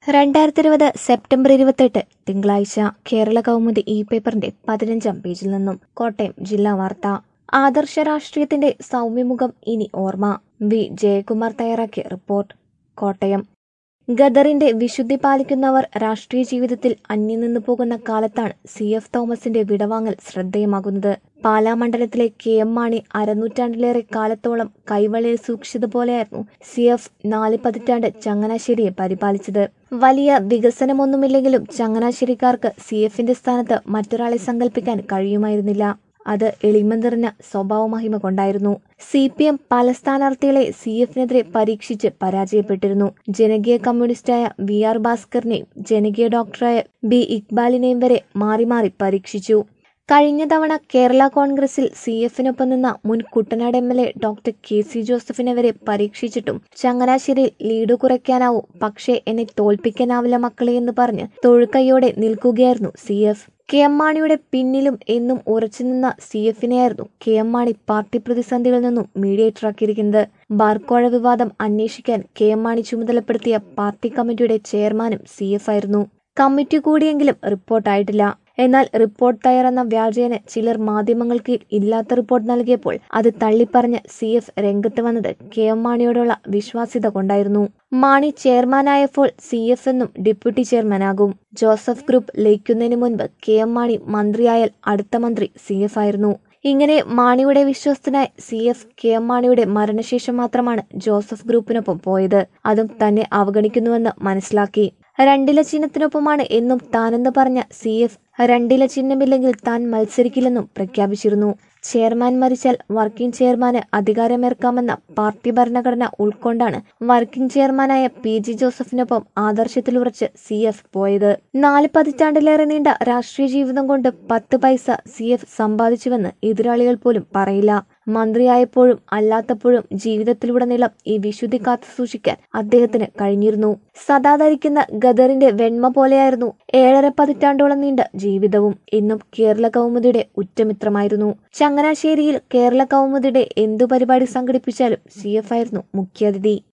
രണ്ടായിരത്തി ഇരുപത് സെപ്റ്റംബർ ഇരുപത്തെട്ട് തിങ്കളാഴ്ച കേരള കൗമുദി ഇ പേപ്പറിന്റെ പതിനഞ്ചാം പേജിൽ നിന്നും കോട്ടയം ജില്ലാ വാർത്ത ആദർശ രാഷ്ട്രീയത്തിന്റെ സൗമ്യമുഖം ഇനി ഓർമ്മ വി ജയകുമാർ തയ്യാറാക്കിയ റിപ്പോർട്ട് കോട്ടയം ഗദറിന്റെ വിശുദ്ധി പാലിക്കുന്നവർ രാഷ്ട്രീയ ജീവിതത്തിൽ അന്യം നിന്നു പോകുന്ന കാലത്താണ് സി എഫ് തോമസിന്റെ വിടവാങ്ങൽ ശ്രദ്ധേയമാകുന്നത് പാലാ മണ്ഡലത്തിലെ കെ എം മാണി അരനൂറ്റാണ്ടിലേറെ കാലത്തോളം കൈവളയിൽ സൂക്ഷിച്ചതുപോലെയായിരുന്നു സി എഫ് നാല് പതിറ്റാണ്ട് ചങ്ങനാശ്ശേരിയെ പരിപാലിച്ചത് വലിയ വികസനമൊന്നുമില്ലെങ്കിലും ചങ്ങനാശ്ശേരിക്കാർക്ക് സി എഫിന്റെ സ്ഥാനത്ത് മറ്റൊരാളെ സങ്കല്പിക്കാൻ കഴിയുമായിരുന്നില്ല അത് എളിമ നിറഞ്ഞ സ്വഭാവമഹിമ കൊണ്ടായിരുന്നു സി പി എം പല സ്ഥാനാർത്ഥികളെ സി എഫിനെതിരെ പരീക്ഷിച്ച് പരാജയപ്പെട്ടിരുന്നു ജനകീയ കമ്മ്യൂണിസ്റ്റായ വി ആർ ഭാസ്കറിനെയും ജനകീയ ഡോക്ടറായ ബി ഇക്ബാലിനെയും വരെ മാറി മാറി പരീക്ഷിച്ചു കഴിഞ്ഞ തവണ കേരള കോൺഗ്രസിൽ സി എഫിനൊപ്പം നിന്ന മുൻ Kuttanad M L A doctor K C ജോസഫിനെ വരെ പരീക്ഷിച്ചിട്ടും ചങ്ങനാശ്ശേരിയിൽ ലീഡ് കുറയ്ക്കാനാവും പക്ഷേ എന്നെ തോൽപ്പിക്കാനാവില്ല മക്കളെ എന്ന് പറഞ്ഞ് തൊഴുക്കൈയോടെ നിൽക്കുകയായിരുന്നു സി എഫ് കെ എം മാണിയുടെ പിന്നിലും എന്നും ഉറച്ചുനിന്ന സി എഫിനെയായിരുന്നു കെ എം മാണി പാർട്ടി പ്രതിസന്ധികളിൽ നിന്നും മീഡിയേറ്ററാക്കിയിരിക്കുന്നത് ബാർക്കോഴ വിവാദം അന്വേഷിക്കാൻ കെ എം മാണി ചുമതലപ്പെടുത്തിയ പാർട്ടി കമ്മിറ്റിയുടെ ചെയർമാനും സി എഫ് ആയിരുന്നു കമ്മിറ്റി കൂടിയെങ്കിലും റിപ്പോർട്ടായിട്ടില്ല എന്നാൽ റിപ്പോർട്ട് തയ്യാറെന്ന വ്യാജേന ചിലർ മാധ്യമങ്ങൾക്ക് ഇല്ലാത്ത റിപ്പോർട്ട് നൽകിയപ്പോൾ അത് തള്ളിപ്പറഞ്ഞ് സി എഫ് രംഗത്ത് വന്നത് കെ എം മാണിയോടുള്ള വിശ്വാസ്യത കൊണ്ടായിരുന്നു മാണി ചെയർമാനായപ്പോൾ സി എഫ് എന്നും ഡെപ്യൂട്ടി ചെയർമാനാകും ജോസഫ് ഗ്രൂപ്പ് ലയിക്കുന്നതിന് മുൻപ് കെ എം മാണി മന്ത്രിയായാൽ അടുത്ത മന്ത്രി സി എഫ് ആയിരുന്നു ഇങ്ങനെ മാണിയുടെ വിശ്വസ്തനായ സി എഫ് കെ എം മാണിയുടെ മരണശേഷം മാത്രമാണ് ജോസഫ് ഗ്രൂപ്പിനൊപ്പം പോയത് അതും തന്നെ അവഗണിക്കുന്നുവെന്ന് മനസ്സിലാക്കി രണ്ടില ചിഹ്നത്തിനൊപ്പമാണ് എന്നും താനെന്ന് പറഞ്ഞ സി എഫ് രണ്ടില ചിഹ്നമില്ലെങ്കിൽ താൻ മത്സരിക്കില്ലെന്നും പ്രഖ്യാപിച്ചിരുന്നു ചെയർമാൻ മരിച്ചാൽ വർക്കിംഗ് ചെയർമാന് അധികാരമേർക്കാമെന്ന പാർട്ടി ഭരണഘടന ഉൾക്കൊണ്ടാണ് വർക്കിംഗ് ചെയർമാനായ പി ജി ജോസഫിനൊപ്പം ആദർശത്തിലുറച്ച് സി എഫ് പോയത് നാല് പതിറ്റാണ്ടിലേറെ നീണ്ട രാഷ്ട്രീയ ജീവിതം കൊണ്ട് പത്ത് പൈസ സി എഫ് സമ്പാദിച്ചുവെന്ന് എതിരാളികൾ പോലും പറയില്ല മന്ത്രിയായപ്പോഴും അല്ലാത്തപ്പോഴും ജീവിതത്തിലുടനീളം ഈ വിശുദ്ധി കാത്തു സൂക്ഷിക്കാൻ അദ്ദേഹത്തിന് കഴിഞ്ഞിരുന്നു സദാ ധരിക്കുന്ന ഗദറിന്റെ വെണ്മ പോലെയായിരുന്നു ഏഴര പതിറ്റാണ്ടോളം നീണ്ട ജീവിതവും ഇന്നും കേരള കൗമുദിയുടെ ഉറ്റമിത്രമായിരുന്നു ചങ്ങനാശ്ശേരിയിൽ കേരള കൗമുദിയുടെ എന്തു പരിപാടി സംഘടിപ്പിച്ചാലും സി എഫ് ആയിരുന്നു മുഖ്യാതിഥി